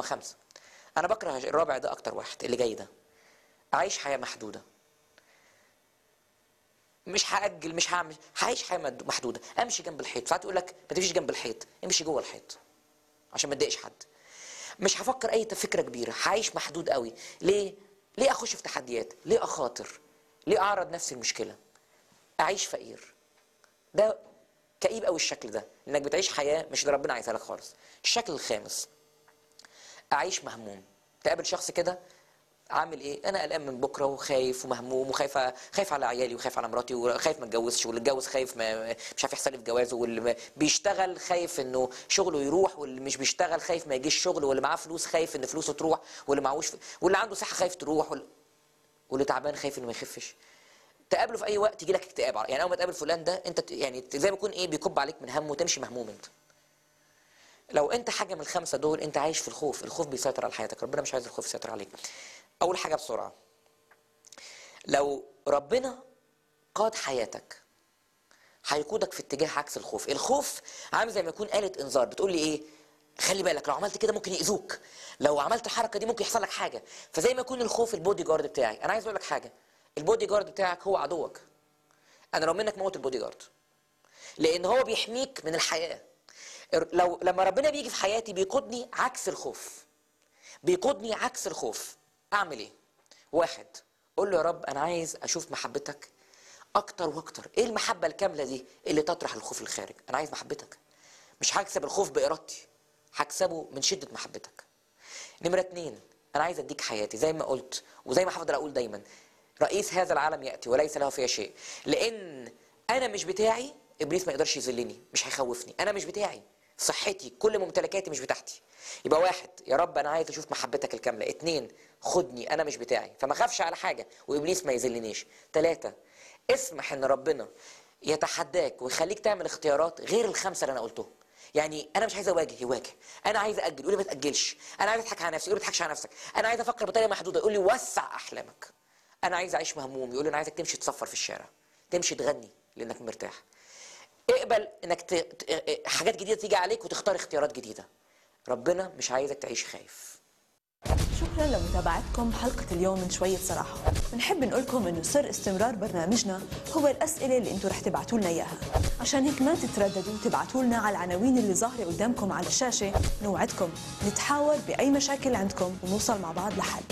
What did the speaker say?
خمسه انا بكره الرابع ده اكتر واحد اللي جاي ده اعيش حياه محدوده مش هاجل مش هعمل هعيش حياه مد- محدوده امشي جنب الحيط ساعات يقول لك ما تمشيش جنب الحيط امشي جوه الحيط عشان ما تضايقش حد مش هفكر اي فكره كبيره هعيش محدود قوي ليه ليه اخش في تحديات ليه اخاطر ليه اعرض نفسي المشكله اعيش فقير ده كئيب قوي الشكل ده انك بتعيش حياه مش اللي ربنا عايزها لك خالص الشكل الخامس اعيش مهموم تقابل شخص كده عامل ايه انا قلقان من بكره وخايف ومهموم وخايف خايف على عيالي وخايف على مراتي وخايف ما اتجوزش واللي اتجوز خايف ما مش عارف يحصل لي في جوازه واللي ما- بيشتغل خايف انه شغله يروح واللي مش بيشتغل خايف ما يجيش شغل واللي معاه فلوس خايف ان فلوسه تروح واللي معهوش ف... واللي عنده صحه خايف تروح واللي, واللي تعبان خايف انه ما يخفش تقابله في اي وقت يجي لك اكتئاب يعني اول ما تقابل فلان ده انت ت- يعني زي ما يكون ايه بيكب عليك من هم وتمشي مهموم انت لو انت حاجه من الخمسه دول انت عايش في الخوف الخوف بيسيطر على حياتك ربنا مش عايز الخوف يسيطر عليك اول حاجه بسرعه لو ربنا قاد حياتك هيقودك في اتجاه عكس الخوف الخوف عامل زي ما يكون آلة انذار بتقول لي ايه خلي بالك لو عملت كده ممكن يأذوك لو عملت الحركه دي ممكن يحصل لك حاجه فزي ما يكون الخوف البودي جارد بتاعي انا عايز اقول لك حاجه البودي جارد بتاعك هو عدوك انا لو منك موت البودي جارد لان هو بيحميك من الحياه لو لما ربنا بيجي في حياتي بيقودني عكس الخوف بيقودني عكس الخوف اعمل ايه واحد قول له يا رب انا عايز اشوف محبتك اكتر واكتر ايه المحبه الكامله دي اللي تطرح الخوف الخارج انا عايز محبتك مش هكسب الخوف بارادتي هكسبه من شده محبتك نمره اتنين انا عايز اديك حياتي زي ما قلت وزي ما هفضل اقول دايما رئيس هذا العالم ياتي وليس له فيها شيء لان انا مش بتاعي ابليس ما يقدرش يذلني مش هيخوفني انا مش بتاعي صحتي كل ممتلكاتي مش بتاعتي يبقى واحد يا رب انا عايز اشوف محبتك الكامله اتنين خدني انا مش بتاعي فما اخافش على حاجه وابليس ما يذلنيش ثلاثه اسمح ان ربنا يتحداك ويخليك تعمل اختيارات غير الخمسه اللي انا قلتهم يعني انا مش عايز اواجه يواجه انا عايز اجل يقول لي ما تاجلش انا عايز اضحك على نفسي يقول لي ما تضحكش على نفسك انا عايز افكر بطريقه محدوده يقول لي وسع احلامك انا عايز اعيش مهموم يقول لي انا عايزك تمشي تصفر في الشارع تمشي تغني لانك مرتاح اقبل انك ت... ت... حاجات جديده تيجي عليك وتختار اختيارات جديده ربنا مش عايزك تعيش خايف شكرا لمتابعتكم حلقة اليوم من شوية صراحة بنحب نقولكم انه سر استمرار برنامجنا هو الأسئلة اللي انتم رح تبعتوا لنا إياها عشان هيك ما تترددوا تبعتوا لنا على العناوين اللي ظاهرة قدامكم على الشاشة نوعدكم نتحاور بأي مشاكل عندكم ونوصل مع بعض لحل